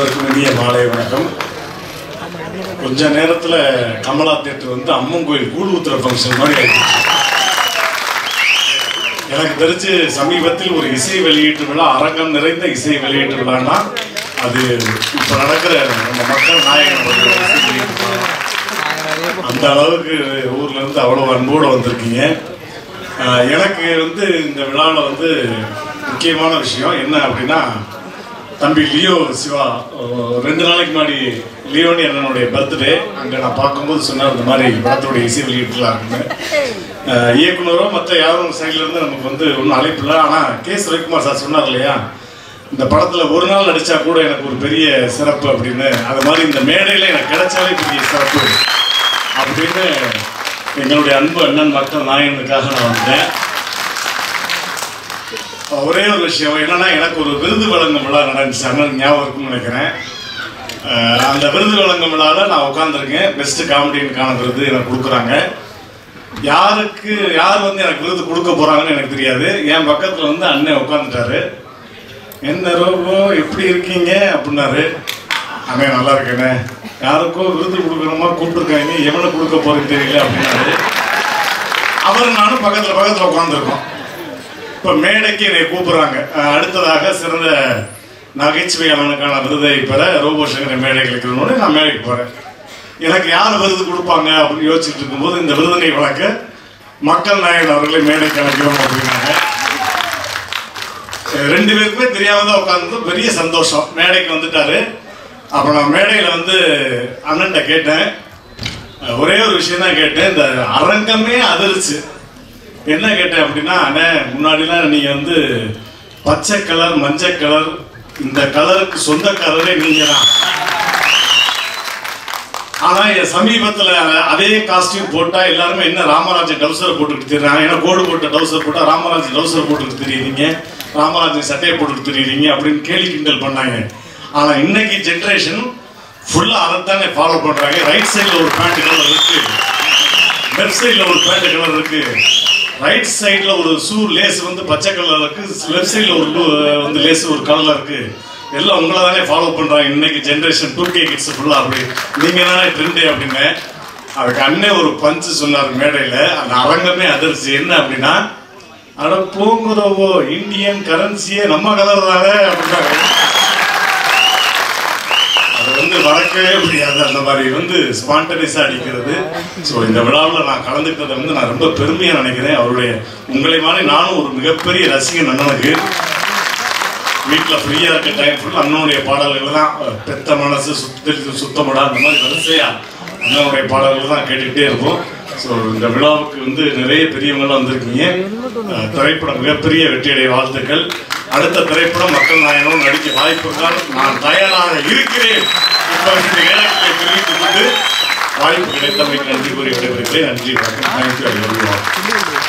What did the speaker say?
அனைவருக்கும் இனிய மாலை வணக்கம் கொஞ்ச நேரத்துல கமலா தேட்டர் வந்து அம்மன் கோயில் கூழ் ஊத்துற ஃபங்க்ஷன் மாதிரி ஆயிடுச்சு எனக்கு தெரிஞ்சு சமீபத்தில் ஒரு இசை வெளியீட்டு விழா அரங்கம் நிறைந்த இசை வெளியீட்டு விழான்னா அது இப்ப நடக்கிற நம்ம மக்கள் நாயகன் அவர்களுடைய இசை வெளியீட்டு விழா அந்த அளவுக்கு ஊர்ல இருந்து அவ்வளவு அன்போடு வந்திருக்கீங்க ஆஹ் எனக்கு வந்து இந்த விழாவில் வந்து முக்கியமான விஷயம் என்ன அப்படின்னா தம்பி லியோ சிவா அஹ் ரெண்டு நாளைக்கு முன்னாடி லியோனி அண்ணனுடைய பர்த்டே அங்கே நான் பார்க்கும்போது சொன்னார் இந்த மாதிரி படத்துடைய இசை வெளியிட்டுலாம் இருக்குன்னு ஆஹ் இயக்குனரோ மற்ற யாரும் சைட்ல இருந்து நமக்கு வந்து ஒன்றும் அழைப்பு இல்லை ஆனால் கே சுரவிக்குமார் சார் சொன்னார் இல்லையா இந்த படத்துல ஒரு நாள் நடிச்சா கூட எனக்கு ஒரு பெரிய சிறப்பு அப்படின்னு அது மாதிரி இந்த மேடையில எனக்கு கிடைச்சாலே பெரிய சிறப்பு அப்படின்னு எங்களுடைய அன்பு அண்ணன் மக்கள் நாயகனுக்காக நான் வந்தேன் ஒரே ஒரு விஷயம் என்னன்னா எனக்கு ஒரு விருது வழங்கும் விழா நடந்துச்சு அண்ணன் ஞாபகம் இருக்கும்னு நினைக்கிறேன் அஹ் அந்த விருது வழங்கும் விழாவில் நான் உட்காந்துருக்கேன் பெஸ்ட் காமெடியனுக்கான விருது எனக்கு கொடுக்குறாங்க யாருக்கு யார் வந்து எனக்கு விருது கொடுக்க போறாங்கன்னு எனக்கு தெரியாது என் பக்கத்துல வந்து அண்ணன் உட்காந்துட்டாரு என்ன ரோபோ எப்படி இருக்கீங்க அப்படின்னாரு அண்ணே நல்லா இருக்கேனே யாருக்கோ விருது கொடுக்குற மாதிரி கூப்பிட்டுருக்காங்க எவனை கொடுக்க போறேன்னு தெரியல அப்படின்னாரு அவர் நானும் பக்கத்துல பக்கத்துல உட்காந்துருக்கோம் இப்ப மேடைக்கு என்னை கூப்பிடுறாங்க அஹ் அடுத்ததாக சிறந்த நகைச்சுவையாளனுக்கான விருதை பெற ரோபோ சங்கர் மேடைக்கு இருக்கிறனோட நான் மேடைக்கு போறேன் எனக்கு யார் விருது கொடுப்பாங்க அப்படின்னு யோசிச்சுட்டு இருக்கும்போது இந்த விருதினை வழங்க மக்கள் நாயகன் அவர்களை மேடைக்கு அழைக்கிறோம் அப்படின்னாங்க ரெண்டு பேருக்குமே தெரியாம தான் உட்காந்து பெரிய சந்தோஷம் மேடைக்கு வந்துட்டாரு அப்போ நான் மேடையில் வந்து அண்ணன்ட்ட கேட்டேன் அஹ் ஒரே ஒரு விஷயம் தான் கேட்டேன் இந்த அரங்கமே அதிர்ச்சு என்ன கேட்டேன் அப்படின்னா அண்ணே முன்னாடிலாம் நீங்கள் வந்து பச்சை கலர் மஞ்சள் கலர் இந்த கலருக்கு சொந்தக்காரரே நீங்க தான் ஆனா என் சமீபத்துல அதே காஸ்டியூம் போட்டா எல்லாருமே என்ன ராமராஜன் டவுசர் போட்டுக்கிட்டு தெரியுறாங்க ஏன்னா கோடு போட்ட டவுசர் போட்டா ராமராஜன் டவுசர் போட்டுக்கிட்டு தெரியுறீங்க ராமராஜன் சட்டையை போட்டுக்கிட்டு தெரியுறீங்க அப்படின்னு கேலி கிண்டல் பண்ணாங்க ஆனா இன்னைக்கு ஜென்ரேஷன் ஃபுல்லா அதைத்தானே ஃபாலோ பண்றாங்க ரைட் சைடுல ஒரு பேண்ட் கலர் இருக்கு லெஃப்ட் சைடுல ஒரு பேண்ட் கலர் இருக்கு ரைட் சைடுல ஒரு ஷூ லேஸ் வந்து பச்சை கலர் இருக்கு லெஃப்ட் சைடுல ஒரு blue, வந்து லேஸ் ஒரு கலர்ல இருக்கு எல்லாம் உங்களை தானே ஃபாலோ பண்றாங்க இன்னைக்கு ஜென்ரேஷன் டூ கே கிட்ஸ் ஃபுல்லா அப்படி நீங்க தானே ட்ரெண்டு அப்படின்னு அதுக்கு அண்ணே ஒரு பஞ்சு சொன்னார் மேடையில அந்த அரங்கமே அதிர்ச்சி என்ன அப்படின்னா அட போங்குறவோ இந்தியன் கரன்சியே நம்ம கலர் தானே அப்படின்னாங்க அது வந்து மறக்கவே முடியாது அந்த மாதிரி வந்து ஸ்பான்டனிஸாக அடிக்கிறது ஸோ இந்த விழாவில் நான் கலந்துக்கிட்டதை வந்து நான் ரொம்ப பெருமையாக நினைக்கிறேன் அவருடைய உங்களை மாதிரி நானும் ஒரு மிகப்பெரிய ரசிகன் அண்ணனுக்கு வீட்டில் ஃப்ரீயாக இருக்க டைம் ஃபுல் அண்ணனுடைய பாடல்கள் தான் அஹ், பெத்த மனசு சுத்தல் சுத்தமடா அந்த மாதிரி வரிசையாக அண்ணனுடைய பாடல்கள் தான் கேட்டுக்கிட்டே இருப்போம் ஸோ இந்த விழாவுக்கு வந்து நிறைய பெரியவங்களாம் வந்திருக்கீங்க அஹ், திரைப்படம் மிகப்பெரிய வெற்றியடைய வாழ்த்துக்கள் அடுத்த திரைப்படம் மக்கள் நாயகம் நடிக்க வாய்ப்பு இருந்தால் நான் தயாராக இருக்கிறேன் என்பதை இந்த நேரத்தில் தெரிவித்துக் கொண்டு வாய்ப்பு கிடைத்தமைக்கு நன்றி கூறி விடைபெறுகிறேன் நன்றி வணக்கம் தேங்க்யூ